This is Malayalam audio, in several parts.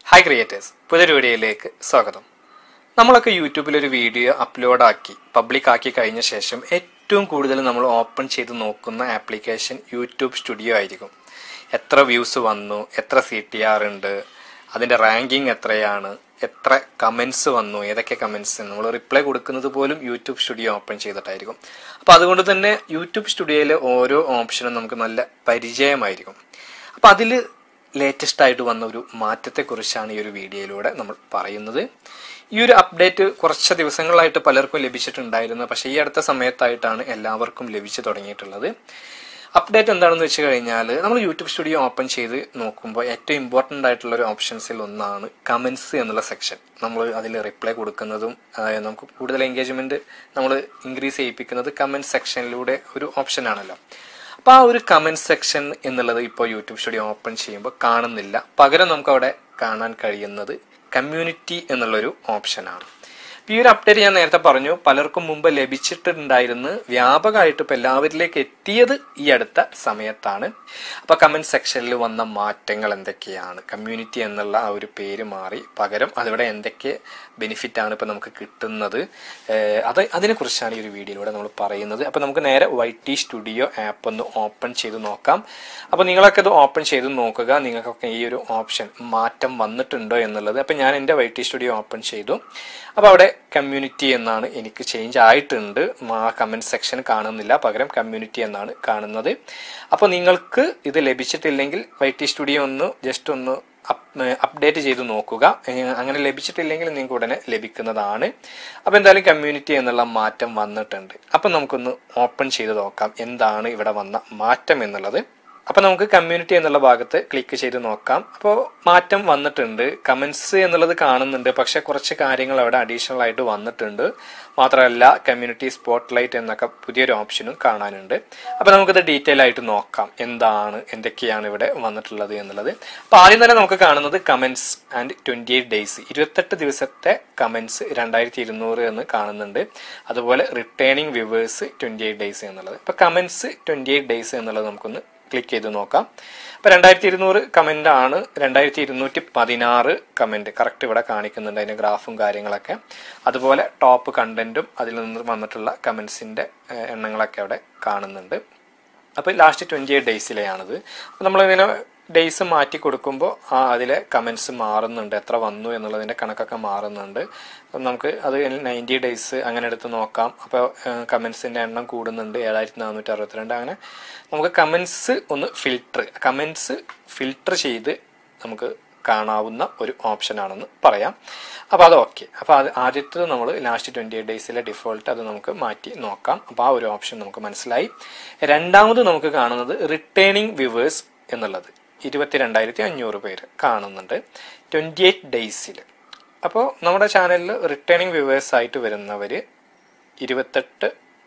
ഹായ് ക്രിയേറ്റേഴ്സ് പുതിയൊരു വീഡിയോയിലേക്ക് സ്വാഗതം നമ്മളൊക്കെ യൂട്യൂബിൽ ഒരു വീഡിയോ അപ്ലോഡ് ആക്കി പബ്ലിക് ആക്കി കഴിഞ്ഞ ശേഷം ഏറ്റവും കൂടുതൽ നമ്മൾ ഓപ്പൺ ചെയ്ത് നോക്കുന്ന ആപ്ലിക്കേഷൻ യൂട്യൂബ് സ്റ്റുഡിയോ ആയിരിക്കും എത്ര വ്യൂസ് വന്നു എത്ര സി ടി ആർ ഉണ്ട് അതിൻ്റെ റാങ്കിങ് എത്രയാണ് എത്ര കമൻസ് വന്നു ഏതൊക്കെ കമൻസ് നമ്മൾ റിപ്ലൈ കൊടുക്കുന്നത് പോലും യൂട്യൂബ് സ്റ്റുഡിയോ ഓപ്പൺ ചെയ്തിട്ടായിരിക്കും അപ്പോൾ അതുകൊണ്ട് തന്നെ യൂട്യൂബ് സ്റ്റുഡിയോയിലെ ഓരോ ഓപ്ഷനും നമുക്ക് നല്ല പരിചയമായിരിക്കും അപ്പോൾ അതിൽ ലേറ്റസ്റ്റ് ആയിട്ട് വന്ന ഒരു മാറ്റത്തെക്കുറിച്ചാണ് ഈ ഒരു വീഡിയോയിലൂടെ നമ്മൾ പറയുന്നത് ഈ ഒരു അപ്ഡേറ്റ് കുറച്ച് ദിവസങ്ങളായിട്ട് പലർക്കും ലഭിച്ചിട്ടുണ്ടായിരുന്നു പക്ഷേ ഈ അടുത്ത സമയത്തായിട്ടാണ് എല്ലാവർക്കും ലഭിച്ചു തുടങ്ങിയിട്ടുള്ളത് അപ്ഡേറ്റ് എന്താണെന്ന് വെച്ച് കഴിഞ്ഞാൽ നമ്മൾ യൂട്യൂബ് സ്റ്റുഡിയോ ഓപ്പൺ ചെയ്ത് നോക്കുമ്പോൾ ഏറ്റവും ഇമ്പോർട്ടൻ്റ് ആയിട്ടുള്ള ഒരു ഓപ്ഷൻസിൽ ഒന്നാണ് കമൻസ് എന്നുള്ള സെക്ഷൻ നമ്മൾ അതിൽ റിപ്ലൈ കൊടുക്കുന്നതും അതായത് നമുക്ക് കൂടുതൽ എൻഗേജ്മെന്റ് നമ്മൾ ഇൻക്രീസ് ചെയ്യിപ്പിക്കുന്നത് കമൻറ്റ് സെക്ഷനിലൂടെ ഒരു ഓപ്ഷനാണല്ലോ അപ്പോൾ ആ ഒരു കമന്റ് സെക്ഷൻ എന്നുള്ളത് ഇപ്പോൾ യൂട്യൂബ് സ്റ്റുഡിയോ ഓപ്പൺ ചെയ്യുമ്പോൾ കാണുന്നില്ല പകരം നമുക്ക് അവിടെ കാണാൻ കഴിയുന്നത് കമ്മ്യൂണിറ്റി എന്നുള്ളൊരു ഓപ്ഷനാണ് ഈ ഒരു അപ്ഡേറ്റ് ഞാൻ നേരത്തെ പറഞ്ഞു പലർക്കും മുമ്പ് ലഭിച്ചിട്ടുണ്ടായിരുന്നു വ്യാപകമായിട്ട് ഇപ്പോൾ എല്ലാവരിലേക്ക് എത്തിയത് ഈ അടുത്ത സമയത്താണ് അപ്പോൾ കമന്റ് സെക്ഷനിൽ വന്ന മാറ്റങ്ങൾ എന്തൊക്കെയാണ് കമ്മ്യൂണിറ്റി എന്നുള്ള ആ ഒരു പേര് മാറി പകരം അതിവിടെ എന്തൊക്കെ ബെനിഫിറ്റ് ആണ് ഇപ്പോൾ നമുക്ക് കിട്ടുന്നത് ഏഹ് അത് അതിനെക്കുറിച്ചാണ് ഈ ഒരു വീഡിയോയിലൂടെ നമ്മൾ പറയുന്നത് അപ്പോൾ നമുക്ക് നേരെ വൈ ടി സ്റ്റുഡിയോ ആപ്പ് ഒന്ന് ഓപ്പൺ ചെയ്ത് നോക്കാം അപ്പോൾ നിങ്ങളൊക്കെ ഇത് ഓപ്പൺ ചെയ്ത് നോക്കുക നിങ്ങൾക്കൊക്കെ ഈ ഒരു ഓപ്ഷൻ മാറ്റം വന്നിട്ടുണ്ടോ എന്നുള്ളത് അപ്പോൾ ഞാൻ എൻ്റെ വൈ ടി സ്റ്റുഡിയോ ഓപ്പൺ ചെയ്തു അപ്പോൾ അവിടെ കമ്മ്യൂണിറ്റി എന്നാണ് എനിക്ക് ചേഞ്ച് ആയിട്ടുണ്ട് ആ കമൻറ്റ് സെക്ഷൻ കാണുന്നില്ല പകരം കമ്മ്യൂണിറ്റി എന്നാണ് കാണുന്നത് അപ്പോൾ നിങ്ങൾക്ക് ഇത് ലഭിച്ചിട്ടില്ലെങ്കിൽ വൈ ടി സ്റ്റുഡിയോ ഒന്ന് ജസ്റ്റ് ഒന്ന് അപ്ഡേറ്റ് ചെയ്ത് നോക്കുക ഏഹ് അങ്ങനെ ലഭിച്ചിട്ടില്ലെങ്കിൽ നിങ്ങൾക്ക് ഉടനെ ലഭിക്കുന്നതാണ് അപ്പോൾ എന്തായാലും കമ്മ്യൂണിറ്റി എന്നുള്ള മാറ്റം വന്നിട്ടുണ്ട് അപ്പം നമുക്കൊന്ന് ഓപ്പൺ ചെയ്ത് നോക്കാം എന്താണ് ഇവിടെ വന്ന മാറ്റം എന്നുള്ളത് അപ്പോൾ നമുക്ക് കമ്മ്യൂണിറ്റി എന്നുള്ള ഭാഗത്ത് ക്ലിക്ക് ചെയ്ത് നോക്കാം അപ്പോൾ മാറ്റം വന്നിട്ടുണ്ട് കമൻസ് എന്നുള്ളത് കാണുന്നുണ്ട് പക്ഷെ കുറച്ച് കാര്യങ്ങൾ അവിടെ അഡീഷണൽ ആയിട്ട് വന്നിട്ടുണ്ട് മാത്രമല്ല കമ്മ്യൂണിറ്റി സ്പോട്ട് ലൈറ്റ് എന്നൊക്കെ പുതിയൊരു ഓപ്ഷനും കാണാനുണ്ട് അപ്പോൾ നമുക്കത് ഡീറ്റെയിൽ ആയിട്ട് നോക്കാം എന്താണ് എന്തൊക്കെയാണ് ഇവിടെ വന്നിട്ടുള്ളത് എന്നുള്ളത് അപ്പോൾ ആദ്യം തന്നെ നമുക്ക് കാണുന്നത് comments and twenty eight days ഇരുപത്തെട്ട് ദിവസത്തെ കമൻസ് രണ്ടായിരത്തി ഇരുന്നൂറ് എന്ന് കാണുന്നുണ്ട് അതുപോലെ returning viewers twenty eight days എന്നുള്ളത് അപ്പോൾ കമൻസ് ട്വൻറ്റി എയ്റ്റ് ഡേയ്സ് എന്നുള്ളത് നമുക്കൊന്ന് ക്ലിക്ക് ചെയ്ത് നോക്കാം അപ്പോൾ രണ്ടായിരത്തി ഇരുന്നൂറ് കമൻ്റ് ആണ് രണ്ടായിരത്തി ഇരുന്നൂറ്റി പതിനാറ് കമൻറ്റ് കറക്റ്റ് ഇവിടെ കാണിക്കുന്നുണ്ട് അതിൻ്റെ ഗ്രാഫും കാര്യങ്ങളൊക്കെ അതുപോലെ ടോപ്പ് കണ്ടന്റും അതിൽ നിന്ന് വന്നിട്ടുള്ള കമൻസിൻ്റെ എണ്ണങ്ങളൊക്കെ അവിടെ കാണുന്നുണ്ട് അപ്പോൾ ലാസ്റ്റ് ട്വൻറ്റി എയ്റ്റ് ഡേയ്സിലെയാണിത് അപ്പോൾ നമ്മളിങ്ങനെ ഡേയ്സ് മാറ്റി കൊടുക്കുമ്പോൾ ആ അതിലെ കമൻസ് മാറുന്നുണ്ട് എത്ര വന്നു എന്നുള്ളതിൻ്റെ കണക്കൊക്കെ മാറുന്നുണ്ട് അപ്പം നമുക്ക് അത് നയൻറ്റി ഡേയ്സ് അങ്ങനെ എടുത്ത് നോക്കാം അപ്പോൾ കമൻസിൻ്റെ എണ്ണം കൂടുന്നുണ്ട് ഏഴായിരത്തി നാനൂറ്റി അറുപത്തിരണ്ട് അങ്ങനെ നമുക്ക് കമൻസ് ഒന്ന് ഫിൽട്ടർ കമൻസ് ഫിൽട്ടർ ചെയ്ത് നമുക്ക് കാണാവുന്ന ഒരു ഓപ്ഷനാണെന്ന് പറയാം അപ്പോൾ അത് ഓക്കെ അപ്പോൾ അത് ആദ്യത്തേത് നമ്മൾ ലാസ്റ്റ് ട്വൻറ്റി എയ്റ്റ് ഡേയ്സിലെ ഡിഫോൾട്ട് അത് നമുക്ക് മാറ്റി നോക്കാം അപ്പോൾ ആ ഒരു ഓപ്ഷൻ നമുക്ക് മനസ്സിലായി രണ്ടാമത് നമുക്ക് കാണുന്നത് റിട്ടേണിംഗ് വ്യൂവേഴ്സ് എന്നുള്ളത് ഇരുപത്തിരണ്ടായിരത്തി അഞ്ഞൂറ് പേര് കാണുന്നുണ്ട് ട്വൻറ്റി എയ്റ്റ് ഡേയ്സിൽ അപ്പോൾ നമ്മുടെ ചാനലിൽ റിട്ടേണിംഗ് വ്യൂവേഴ്സ് ആയിട്ട് വരുന്നവർ ഇരുപത്തെട്ട്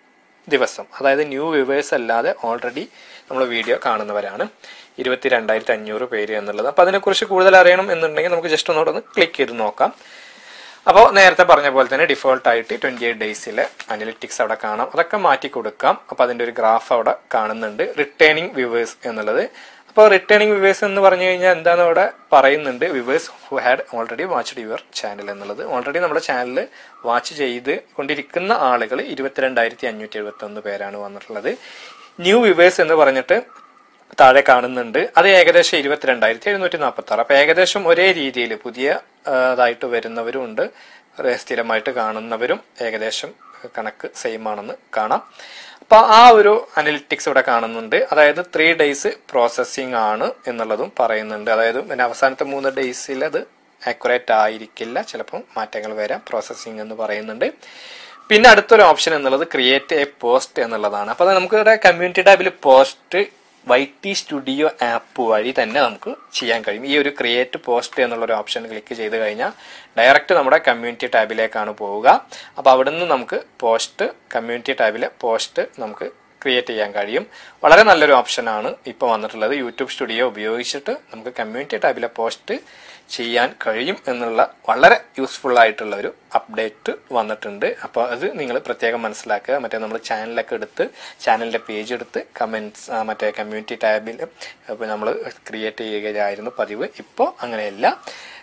ദിവസം അതായത് ന്യൂ വ്യൂവേഴ്സ് അല്ലാതെ ഓൾറെഡി നമ്മൾ വീഡിയോ കാണുന്നവരാണ് ഇരുപത്തി രണ്ടായിരത്തി അഞ്ഞൂറ് പേര് എന്നുള്ളത് അപ്പോൾ അതിനെക്കുറിച്ച് കൂടുതൽ അറിയണം എന്നുണ്ടെങ്കിൽ നമുക്ക് ജസ്റ്റ് ഒന്നുകൂടെ ഒന്ന് ക്ലിക്ക് ചെയ്ത് നോക്കാം അപ്പോൾ നേരത്തെ പറഞ്ഞ പോലെ തന്നെ ഡിഫോൾട്ട് ആയിട്ട് ട്വൻറ്റി എയ്റ്റ് ഡേയ്സിലെ അനലിറ്റിക്സ് അവിടെ കാണാം അതൊക്കെ മാറ്റി കൊടുക്കാം അപ്പോൾ അതിൻ്റെ ഒരു ഗ്രാഫ് അവിടെ കാണുന്നുണ്ട് റിട്ടേണിംഗ് വ്യൂവേഴ്സ് എന്നുള്ളത് അപ്പോൾ റിട്ടേണിംഗ് വ്യൂവേഴ്സ് എന്ന് പറഞ്ഞു കഴിഞ്ഞാൽ എന്താണ് അവിടെ പറയുന്നുണ്ട് viewers who had already watched your channel എന്നുള്ളത് ഓൾറെഡി നമ്മുടെ ചാനൽ വാച്ച് ചെയ്ത് കൊണ്ടിരിക്കുന്ന ആളുകൾ ഇരുപത്തിരണ്ടായിരത്തി അഞ്ഞൂറ്റി എഴുപത്തി ഒന്ന് പേരാണ് വന്നിട്ടുള്ളത് ന്യൂ വ്യൂവേഴ്സ് എന്ന് പറഞ്ഞിട്ട് താഴെ കാണുന്നുണ്ട് അത് ഏകദേശം ഇരുപത്തിരണ്ടായിരത്തി എഴുന്നൂറ്റി നാൽപ്പത്തി ആറ് അപ്പൊ ഏകദേശം ഒരേ രീതിയിൽ പുതിയ ഇതായിട്ട് വരുന്നവരും ഉണ്ട് സ്ഥിരമായിട്ട് കാണുന്നവരും ഏകദേശം കണക്ക് സെയിം ആണെന്ന് കാണാം അപ്പൊ ആ ഒരു അനലിറ്റിക്സ് ഇവിടെ കാണുന്നുണ്ട് അതായത് ത്രീ ഡേയ്സ് പ്രോസസ്സിംഗ് ആണ് എന്നുള്ളതും പറയുന്നുണ്ട് അതായത് പിന്നെ അവസാനത്തെ മൂന്ന് ഡേയ്സിൽ അത് ആക്യുറേറ്റ് ആയിരിക്കില്ല ചിലപ്പോൾ മാറ്റങ്ങൾ വരാം പ്രോസസ്സിംഗ് എന്ന് പറയുന്നുണ്ട് പിന്നെ അടുത്തൊരു ഓപ്ഷൻ എന്നുള്ളത് ക്രിയേറ്റ് എ പോസ്റ്റ് എന്നുള്ളതാണ് അപ്പൊ നമുക്ക് ഇവിടെ കമ്മ്യൂണിറ്റി ടാബിൽ പോസ്റ്റ് വൈ ടി സ്റ്റുഡിയോ ആപ്പ് വഴി തന്നെ നമുക്ക് ചെയ്യാൻ കഴിയും ഈ ഒരു ക്രിയേറ്റ് പോസ്റ്റ് എന്നുള്ള ഒരു ഓപ്ഷൻ ക്ലിക്ക് ചെയ്ത് കഴിഞ്ഞാൽ ഡയറക്റ്റ് നമ്മുടെ കമ്മ്യൂണിറ്റി ടാബിലേക്കാണ് പോവുക അപ്പോൾ അവിടുന്ന് നമുക്ക് പോസ്റ്റ് കമ്മ്യൂണിറ്റി ടാബിലെ പോസ്റ്റ് നമുക്ക് ക്രിയേറ്റ് ചെയ്യാൻ കഴിയും വളരെ നല്ലൊരു ഓപ്ഷനാണ് ഇപ്പോൾ വന്നിട്ടുള്ളത് യൂട്യൂബ് സ്റ്റുഡിയോ ഉപയോഗിച്ചിട്ട് നമുക്ക് കമ്മ്യൂണിറ്റി ടാബിലെ പോസ്റ്റ് ചെയ്യാൻ കഴിയും എന്നുള്ള വളരെ യൂസ്ഫുൾ ആയിട്ടുള്ള ഒരു അപ്ഡേറ്റ് വന്നിട്ടുണ്ട് അപ്പോൾ അത് നിങ്ങൾ പ്രത്യേകം മനസ്സിലാക്കുക മറ്റേ നമ്മൾ ചാനലൊക്കെ എടുത്ത് ചാനലിൻ്റെ പേജ് എടുത്ത് കമൻറ്റ്സ് മറ്റേ കമ്മ്യൂണിറ്റി ടാബിൽ ഇപ്പോൾ നമ്മൾ ക്രിയേറ്റ് ചെയ്യുകയായിരുന്നു പതിവ് ഇപ്പോൾ അങ്ങനെയല്ല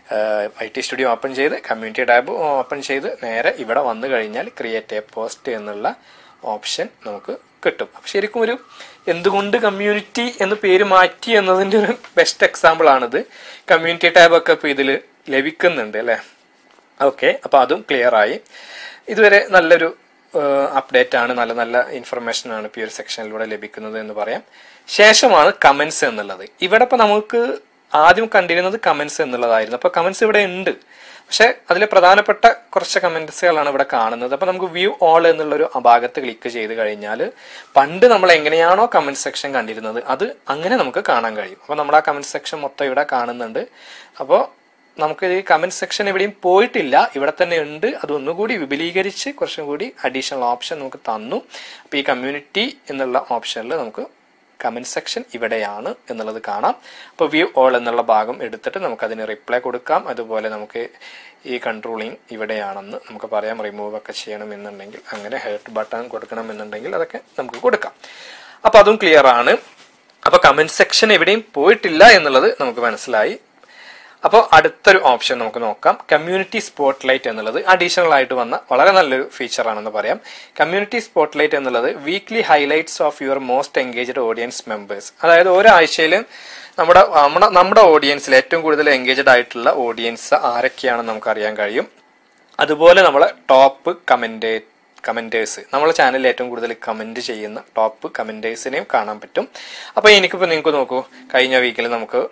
ഐ ടി സ്റ്റുഡിയോ ഓപ്പൺ ചെയ്ത് കമ്മ്യൂണിറ്റി ടാബ് ഓപ്പൺ ചെയ്ത് നേരെ ഇവിടെ വന്നു കഴിഞ്ഞാൽ ക്രിയേറ്റ് എ പോസ്റ്റ് എന്നുള്ള ഓപ്ഷൻ നമുക്ക് കിട്ടും അപ്പൊ ശരിക്കും ഒരു എന്തുകൊണ്ട് കമ്മ്യൂണിറ്റി എന്ന് പേര് മാറ്റി എന്നതിന്റെ ഒരു ബെസ്റ്റ് എക്സാമ്പിൾ ആണിത് കമ്മ്യൂണിറ്റി ടാബ് ഒക്കെ ഇപ്പൊ ഇതിൽ ലഭിക്കുന്നുണ്ട് അല്ലെ ഓക്കെ അപ്പൊ അതും ക്ലിയർ ആയി ഇതുവരെ നല്ലൊരു അപ്ഡേറ്റ് ആണ് നല്ല നല്ല ഇൻഫർമേഷൻ ആണ് ഇപ്പോൾ ഈ ഒരു സെക്ഷനിലൂടെ ലഭിക്കുന്നത് എന്ന് പറയാം ശേഷമാണ് കമന്റ്സ് എന്നുള്ളത് ഇവിടെ ഇപ്പൊ നമുക്ക് ആദ്യം കണ്ടിരുന്നത് കമന്റ്സ് എന്നുള്ളതായിരുന്നു അപ്പൊ കമന്റ്സ് ഇവിടെ ഉണ്ട് പക്ഷെ അതിലെ പ്രധാനപ്പെട്ട കുറച്ച് കമന്റ്സുകളാണ് ഇവിടെ കാണുന്നത് അപ്പൊ നമുക്ക് വ്യൂ ഓൾ എന്നുള്ളൊരു ഭാഗത്ത് ക്ലിക്ക് ചെയ്ത് കഴിഞ്ഞാൽ പണ്ട് നമ്മൾ എങ്ങനെയാണോ കമന്റ് സെക്ഷൻ കണ്ടിരുന്നത് അത് അങ്ങനെ നമുക്ക് കാണാൻ കഴിയും അപ്പൊ നമ്മൾ ആ കമന്റ് സെക്ഷൻ മൊത്തം ഇവിടെ കാണുന്നുണ്ട് അപ്പോൾ നമുക്ക് ഈ കമന്റ് സെക്ഷൻ എവിടെയും പോയിട്ടില്ല ഇവിടെ തന്നെ ഉണ്ട് അത് ഒന്നുകൂടി വിപുലീകരിച്ച് കുറച്ചും കൂടി അഡീഷണൽ ഓപ്ഷൻ നമുക്ക് തന്നു അപ്പൊ ഈ കമ്മ്യൂണിറ്റി എന്നുള്ള ഓപ്ഷനിൽ നമുക്ക് കമന്റ് സെക്ഷൻ ഇവിടെയാണ് എന്നുള്ളത് കാണാം അപ്പോൾ വ്യൂ ഓൾ എന്നുള്ള ഭാഗം എടുത്തിട്ട് നമുക്ക് അതിന് റിപ്ലൈ കൊടുക്കാം അതുപോലെ നമുക്ക് ഈ കൺട്രോളിങ് ഇവിടെയാണെന്ന് നമുക്ക് പറയാം റിമൂവ് ഒക്കെ ചെയ്യണം എന്നുണ്ടെങ്കിൽ അങ്ങനെ ഹേർട്ട് ബട്ടൺ കൊടുക്കണം എന്നുണ്ടെങ്കിൽ അതൊക്കെ നമുക്ക് കൊടുക്കാം അപ്പൊ അതും ക്ലിയർ ആണ് അപ്പൊ കമന്റ് സെക്ഷൻ എവിടെയും പോയിട്ടില്ല എന്നുള്ളത് നമുക്ക് മനസ്സിലായി അപ്പോൾ അടുത്തൊരു ഓപ്ഷൻ നമുക്ക് നോക്കാം കമ്മ്യൂണിറ്റി സ്പോട്ട് ലൈറ്റ് എന്നുള്ളത് അഡീഷണൽ ആയിട്ട് വന്ന വളരെ നല്ലൊരു ഫീച്ചർ ആണെന്ന് പറയാം കമ്മ്യൂണിറ്റി സ്പോട്ട് ലൈറ്റ് എന്നുള്ളത് weekly highlights of your most engaged audience members അതായത് ഒരാഴ്ചയിലും നമ്മുടെ നമ്മുടെ നമ്മുടെ ഓഡിയൻസിൽ ഏറ്റവും കൂടുതൽ എൻഗേജ്ഡ് ആയിട്ടുള്ള ഓഡിയൻസ് ആരൊക്കെയാണെന്ന് നമുക്ക് അറിയാൻ കഴിയും അതുപോലെ നമ്മളെ ടോപ്പ് കമന്റ് കമന്റേഴ്സ് നമ്മളെ ചാനലിൽ ഏറ്റവും കൂടുതൽ കമന്റ് ചെയ്യുന്ന ടോപ്പ് കമന്റേഴ്സിനെയും കാണാൻ പറ്റും അപ്പോൾ എനിക്കിപ്പോൾ നിങ്ങൾക്ക് നോക്കൂ കഴിഞ്ഞ വീക്കിൽ നമുക്ക്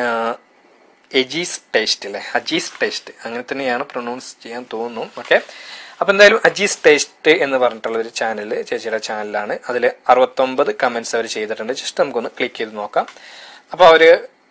എജീസ് ടേസ്റ്റ് അല്ലേ അജീസ് ടേസ്റ്റ് അങ്ങനെ തന്നെയാണ് പ്രൊനൗൺസ് ചെയ്യാൻ തോന്നുന്നു ഓക്കെ അപ്പോൾ എന്തായാലും അജീസ് ടേസ്റ്റ് എന്ന് പറഞ്ഞിട്ടുള്ള ഒരു ചാനൽ ചേച്ചിയുടെ ചാനലാണ് അതിൽ അറുപത്തൊമ്പത് കമന്റ്സ് അവർ ചെയ്തിട്ടുണ്ട് ജസ്റ്റ് നമുക്കൊന്ന് ക്ലിക്ക് ചെയ്ത് നോക്കാം അപ്പോൾ അവർ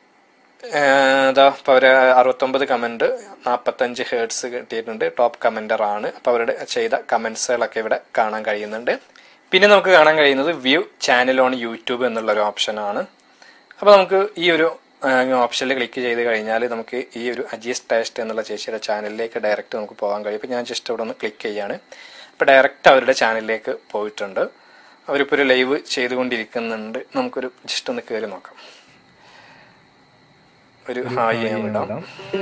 ഇതാ അപ്പോൾ അവർ അറുപത്തൊമ്പത് കമന്റ് നാൽപ്പത്തഞ്ച് ഹേർട്സ് കിട്ടിയിട്ടുണ്ട് ടോപ്പ് കമന്റർ ആണ് അപ്പോൾ അവരുടെ ചെയ്ത കമന്റ്സുകളൊക്കെ ഇവിടെ കാണാൻ കഴിയുന്നുണ്ട് പിന്നെ നമുക്ക് കാണാൻ കഴിയുന്നത് വ്യൂ ചാനൽ ഓൺ യൂട്യൂബ് എന്നുള്ള ഒരു ഓപ്ഷനാണ് അപ്പോൾ നമുക്ക് ഈ ഒരു ഓപ്ഷനിൽ ക്ലിക്ക് ചെയ്ത് കഴിഞ്ഞാൽ നമുക്ക് ഈ ഒരു അജീസ് ടേസ്റ്റ് എന്നുള്ള ചേച്ചിയുടെ ചാനലിലേക്ക് ഡയറക്റ്റ് നമുക്ക് പോകാൻ കഴിയും ഇപ്പോൾ ഞാൻ ജസ്റ്റ് ഇവിടെ ഒന്ന് ക്ലിക്ക് ചെയ്യാണ് അപ്പോൾ ഡയറക്റ്റ് അവരുടെ ചാനലിലേക്ക് പോയിട്ടുണ്ട് അവരിപ്പോൾ ഒരു ലൈവ് ചെയ്തുകൊണ്ടിരിക്കുന്നുണ്ട് നമുക്കൊരു ജസ്റ്റ് ഒന്ന് കയറി നോക്കാം ഒരു ഹായ് ഞാൻ വിടാം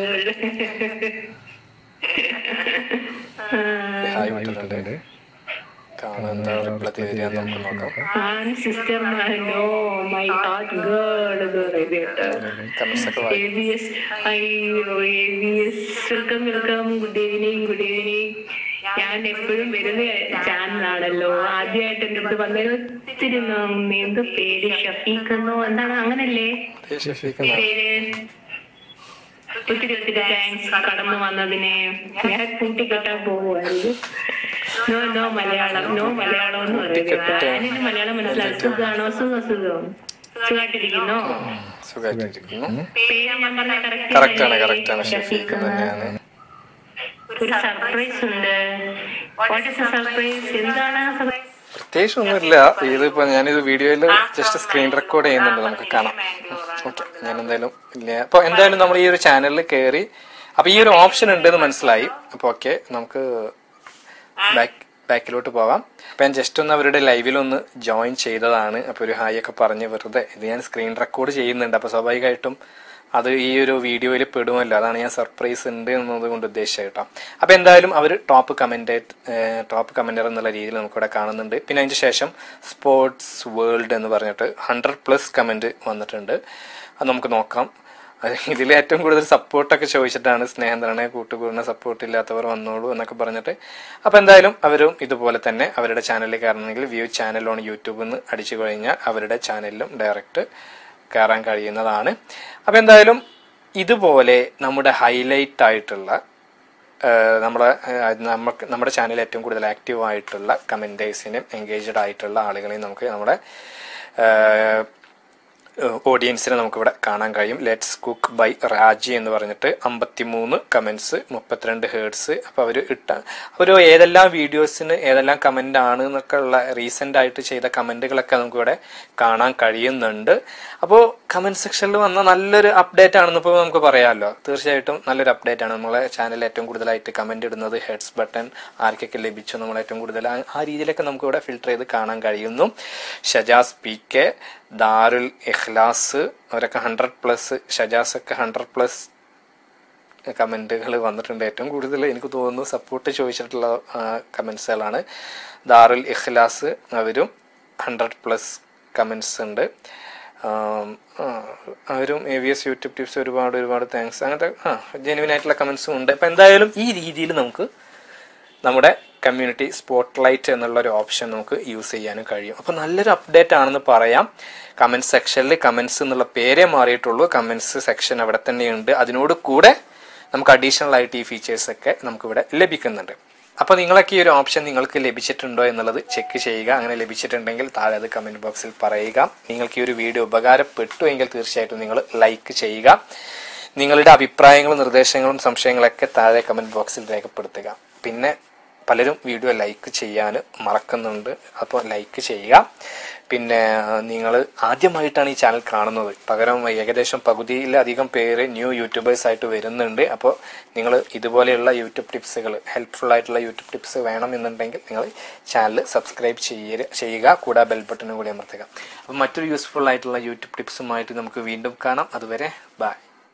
ഹായ് വിട്ടിട്ടുണ്ട് കാണാൻ എന്താ റിപ്ലൈ തരിക നമുക്ക് നോക്കാം And sister, my no, my heart girl, girl, comments ഒക്കെ വായി ABS, അയ്യോ ABS, welcome, welcome, good evening, good evening. ഞാൻ എപ്പോഴും വരുന്ന ചാനലാണല്ലോ ആദ്യമായിട്ട് എന്റെ അടുത്ത് വന്നത് ഒത്തിരി നം- എന്ത് പേര് ഷഫീഖ് എന്നോ എന്താണ് അങ്ങനല്ലേ ഷഫീഖ് എന്നാ? പേര് ഒത്തിരി ഒത്തിരി താങ്ക്സ് കടന്നു വന്നതിനെ ഞാൻ കൂട്ടിക്കെട്ടാൻ പോവുമായിരുന്നു no no Malayalam no Malayalam എന്ന് പറയുന്നത് ഞാനിന് മലയാളം മനസ്സിലാക്കി സുഖാണോ സുഖം സുഖം സുഖമായിട്ടിരിക്കുന്നോ സുഖമായിട്ടിരിക്കുന്നു പേര് ഞാൻ പറഞ്ഞ കറക്റ്റ് ആണ് കറക്റ്റ് ആണ് ഷഫീഖ് തന്നെയാണ് ഒരു സർപ്രൈസ് ഉണ്ട് വാട്ട് ഇസ് സർപ്രൈസ് എന്താണ് surprise? പ്രത്യേകിച്ച് ഒന്നുമില്ല ഇതിപ്പോ ഞാനിത് വീഡിയോയിൽ ജസ്റ്റ് സ്ക്രീൻ റെക്കോർഡ് ചെയ്യുന്നുണ്ട് നമുക്ക് കാണാം ഓക്കെ ഞാൻ എന്തായാലും ഇല്ല അപ്പൊ എന്തായാലും നമ്മൾ ഈ ഒരു ചാനലിൽ കയറി അപ്പൊ ഈ ഒരു ഓപ്ഷൻ ഉണ്ടെന്ന് മനസ്സിലായി അപ്പൊ ഓക്കെ നമുക്ക് ബാക്ക് ബാക്കിലോട്ട് പോവാം അപ്പൊ ഞാൻ ജസ്റ്റ് ഒന്ന് അവരുടെ ലൈവിൽ ഒന്ന് ജോയിൻ ചെയ്തതാണ് അപ്പൊ ഒരു ഹായ് ഒക്കെ പറഞ്ഞ് വെറുതെ ഇത് ഞാൻ സ്ക്രീൻ റെക്കോർഡ് ചെയ്യുന്നുണ്ട് അപ്പൊ സ്വാഭാവികമായിട്ടും അത് ഈ ഒരു വീഡിയോയിൽ പെടുമല്ലോ അതാണ് ഞാൻ സർപ്രൈസ് ഉണ്ട് എന്നത് കൊണ്ട് ഉദ്ദേശിച്ചത് കേട്ടോ അപ്പൊ എന്തായാലും അവർ ടോപ്പ് കമന്റ് ടോപ്പ് കമന്റർ എന്നുള്ള രീതിയിൽ നമുക്കിവിടെ കാണുന്നുണ്ട് പിന്നെ അതിന് ശേഷം സ്പോർട്സ് വേൾഡ് എന്ന് പറഞ്ഞിട്ട് ഹൺഡ്രഡ് പ്ലസ് കമന്റ് വന്നിട്ടുണ്ട് അത് നമുക്ക് നോക്കാം അത് ഇതിൽ ഏറ്റവും കൂടുതൽ സപ്പോർട്ടൊക്കെ ചോദിച്ചിട്ടാണ് സ്നേഹന്തരണ കൂട്ടുകൂടുന്ന സപ്പോർട്ട് ഇല്ലാത്തവർ വന്നോളൂ എന്നൊക്കെ പറഞ്ഞിട്ട് അപ്പൊ എന്തായാലും അവരും ഇതുപോലെ തന്നെ അവരുടെ ചാനലിൽ കയറണമെങ്കിൽ വ്യൂ ചാനൽ ഓൺ യൂട്യൂബിൽ നിന്ന് അടിച്ചു കഴിഞ്ഞാൽ അവരുടെ ചാനലിലും ഡയറക്റ്റ് കയറാൻ കഴിയുന്നതാണ് അപ്പൊ എന്തായാലും ഇതുപോലെ നമ്മുടെ ഹൈലൈറ്റ് ആയിട്ടുള്ള ഏഹ് നമ്മുടെ ഏഹ് നമുക്ക് നമ്മുടെ ചാനൽ ഏറ്റവും കൂടുതൽ ആക്റ്റീവ് ആയിട്ടുള്ള കമന്റേഴ്സിനും എൻഗേജ്ഡ് ആയിട്ടുള്ള ആളുകളെയും നമുക്ക് നമ്മുടെ ഓഡിയൻസിനെ നമുക്കിവിടെ കാണാൻ കഴിയും ലെറ്റ്സ് കുക്ക് ബൈ രാജി എന്ന് പറഞ്ഞിട്ട് അമ്പത്തിമൂന്ന് കമന്റ്സ് മുപ്പത്തിരണ്ട് ഹേർട്സ് അപ്പോൾ അവർ ഇട്ട അവർ ഏതെല്ലാം വീഡിയോസിന് ഏതെല്ലാം കമന്റ് ആണ് എന്നൊക്കെ ഉള്ള റീസെന്റ് ആയിട്ട് ചെയ്ത കമന്റുകളൊക്കെ നമുക്കിവിടെ കാണാൻ കഴിയുന്നുണ്ട് അപ്പോൾ കമന്റ് സെക്ഷനിൽ വന്ന നല്ലൊരു അപ്ഡേറ്റ് ആണെന്ന് ഇപ്പോൾ നമുക്ക് പറയാമല്ലോ തീർച്ചയായിട്ടും നല്ലൊരു അപ്ഡേറ്റ് ആണ് നമ്മളെ ചാനലിൽ ഏറ്റവും കൂടുതലായിട്ട് കമന്റ് ഇടുന്നത് ഹെഡ്സ് ബട്ടൺ ആർക്കൊക്കെ ലഭിച്ചു നമ്മൾ ഏറ്റവും കൂടുതൽ ആ- ആ രീതിയിലൊക്കെ നമുക്ക് ഇവിടെ ഫിൽട്ടർ ചെയ്ത് കാണാൻ കഴിയുന്നു ഷജാസ് പി കെ ദാറുൽ ഇഖ്ലാസ് അവരൊക്കെ ഹൺഡ്രഡ് പ്ലസ് ഷജാസ് ഒക്കെ ഹൺഡ്രഡ് പ്ലസ് കമൻറ്റുകൾ വന്നിട്ടുണ്ട് ഏറ്റവും കൂടുതൽ എനിക്ക് തോന്നുന്നു സപ്പോർട്ട് ചോദിച്ചിട്ടുള്ള കമൻസുകളാണ് ദാറുൽ ഇഖ്ലാസ് അവരും ഹൺഡ്രഡ് പ്ലസ് കമൻസ് ഉണ്ട് ആം, ആ, അവരും A V S YouTube tips ഒരുപാട് ഒരുപാട് താങ്ക്സ് അങ്ങനത്തെ ആ ജെനുവിൻ ആയിട്ടുള്ള കമൻസും ഉണ്ട് അപ്പം എന്തായാലും ഈ രീതിയിൽ നമുക്ക് നമ്മുടെ കമ്മ്യൂണിറ്റി സ്പോട്ട് ലൈറ്റ് എന്നുള്ള ഒരു ഓപ്ഷൻ നമുക്ക് യൂസ് ചെയ്യാനും കഴിയും അപ്പോൾ നല്ലൊരു അപ്ഡേറ്റ് ആണെന്ന് പറയാം കമൻറ്റ് സെക്ഷനിൽ കമൻസ് എന്നുള്ള പേരേ മാറിയിട്ടുള്ളൂ കമൻസ് സെക്ഷൻ അവിടെ തന്നെയുണ്ട് അതിനോട് കൂടെ നമുക്ക് അഡീഷണൽ ആയിട്ട് ഈ ഫീച്ചേഴ്സ് ഒക്കെ നമുക്കിവിടെ ലഭിക്കുന്നുണ്ട് അപ്പോൾ നിങ്ങളൊക്കെ ഈ ഒരു ഓപ്ഷൻ നിങ്ങൾക്ക് ലഭിച്ചിട്ടുണ്ടോ എന്നുള്ളത് ചെക്ക് ചെയ്യുക അങ്ങനെ ലഭിച്ചിട്ടുണ്ടെങ്കിൽ താഴെ അത് കമൻറ്റ് ബോക്സിൽ പറയുക നിങ്ങൾക്ക് ഈ ഒരു വീഡിയോ ഉപകാരപ്പെട്ടു എങ്കിൽ തീർച്ചയായിട്ടും നിങ്ങൾ ലൈക്ക് ചെയ്യുക നിങ്ങളുടെ അഭിപ്രായങ്ങളും നിർദ്ദേശങ്ങളും സംശയങ്ങളൊക്കെ താഴെ കമൻറ്റ് ബോക്സിൽ രേഖപ്പെടുത്തുക പിന്നെ പലരും വീഡിയോ ലൈക്ക് ചെയ്യാൻ മറക്കുന്നുണ്ട് അപ്പോൾ ലൈക്ക് ചെയ്യുക പിന്നെ നിങ്ങൾ ആദ്യമായിട്ടാണ് ഈ ചാനൽ കാണുന്നത് പകരം ഏകദേശം പകുതിയിലധികം പേര് ന്യൂ യൂട്യൂബേഴ്സ് ആയിട്ട് വരുന്നുണ്ട് അപ്പോൾ നിങ്ങൾ ഇതുപോലെയുള്ള യൂട്യൂബ് ടിപ്സുകൾ ഹെൽപ്ഫുൾ ആയിട്ടുള്ള യൂട്യൂബ് ടിപ്സ് വേണം എന്നുണ്ടെങ്കിൽ നിങ്ങൾ ചാനൽ സബ്സ്ക്രൈബ് ചെയ്യുക ചെയ്യുക കൂടെ ബെൽ ബട്ടനും കൂടി അമർത്തുക അപ്പോൾ മറ്റൊരു യൂസ്ഫുൾ ആയിട്ടുള്ള യൂട്യൂബ് ടിപ്സുമായിട്ട് നമുക്ക് വീണ്ടും കാണാം അതുവരെ ബൈ